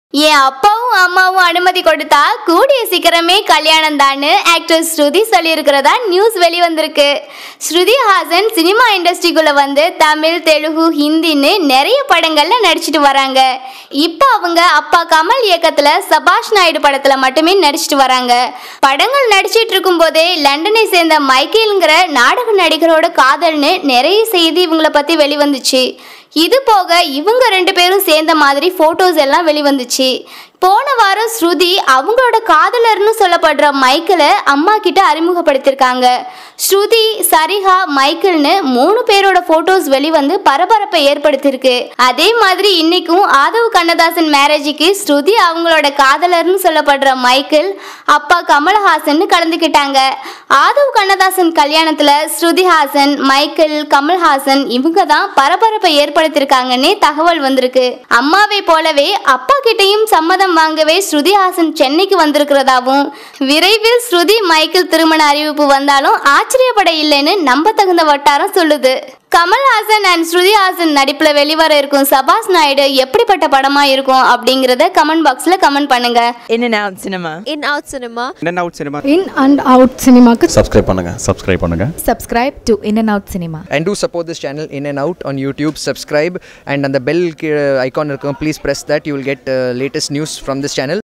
என் அப்பாவும் அம்மாவும் அனுமதி கொடுத்தா கூடிய சீக்கிரமே கல்யாணம் தான்னு ஆக்டர் ஸ்ருதி சொல்லியிருக்கிறதா நியூஸ் வெளிவந்திருக்கு ஸ்ருதி ஹாசன் சினிமா இண்டஸ்ட்ரிக்குள்ள வந்து தமிழ் தெலுங்கு ஹிந்தின்னு நிறைய படங்கள்ல நடிச்சிட்டு வராங்க இப்போ அவங்க அப்பா கமல் இயக்கத்துல சபாஷ் நாயுடு படத்துல மட்டுமே நடிச்சிட்டு வராங்க படங்கள் நடிச்சிட்டு இருக்கும்போதே லண்டனை சேர்ந்த மைக்கேல்ங்கிற நாடக நடிகரோட காதல்னு நிறைய செய்தி இவங்கள பத்தி வெளிவந்துச்சு இது போக இவங்க ரெண்டு பேரும் சேர்ந்த மாதிரி ஃபோட்டோஸ் எல்லாம் வெளிவந்துச்சு போன வாரம் ஸ்ருதி அவங்களோட காதலர்னு சொல்லப்படுற மைக்கேலை அம்மா கிட்ட அறிமுகப்படுத்தியிருக்காங்க ஸ்ருதி சரிகா மைக்கேல்னு மூணு பேரோட ஃபோட்டோஸ் வெளிவந்து பரபரப்பை ஏற்படுத்தியிருக்கு அதே மாதிரி இன்னைக்கும் ஆதவ் கண்ணதாசன் மேரேஜுக்கு ஸ்ருதி அவங்களோட காதலர்னு சொல்லப்படுற மைக்கேல் அப்பா கமல்ஹாசன் கலந்துக்கிட்டாங்க ஆதவ் கண்ணதாசன் கல்யாணத்துல ஸ்ருதி ஹாசன் மைக்கேல் கமல்ஹாசன் இவங்க தான் பரபரப்பை ஏற்படுத்தியிருக்காங்கன்னே தகவல் வந்திருக்கு அம்மாவை போலவே அப்பா கிட்டயும் சம்மதம் வாங்கவே ஸ்ருதி ஹாசன் சென்னைக்கு வந்திருக்கிறதாவும் விரைவில் ஸ்ருதி மைக்கேல் திருமண அறிவிப்பு வந்தாலும் ஆச்சரியப்பட இல்லைன்னு நம்ப தகுந்த வட்டாரம் சொல்லுது கமல்ஹாசன் அண்ட் ஸ்ருதி ஹாசன் நடிப்புல வெளிவர இருக்கும் சபாஸ் நாயுடு எப்படிப்பட்ட படமா இருக்கும் அப்படிங்கறத கமெண்ட் பாக்ஸ்ல கமெண்ட் பண்ணுங்க In and out cinema. in out cinema In and out cinema. In and out சினிமாக்கு சப்ஸ்கிரைப் பண்ணுங்க சப்ஸ்கிரைப் பண்ணுங்க subscribe to In and Out Cinema. and do support this channel in and out on youtube subscribe and on the bell ki- icon இருக்கும், please press that you will get uh, latest news from this channel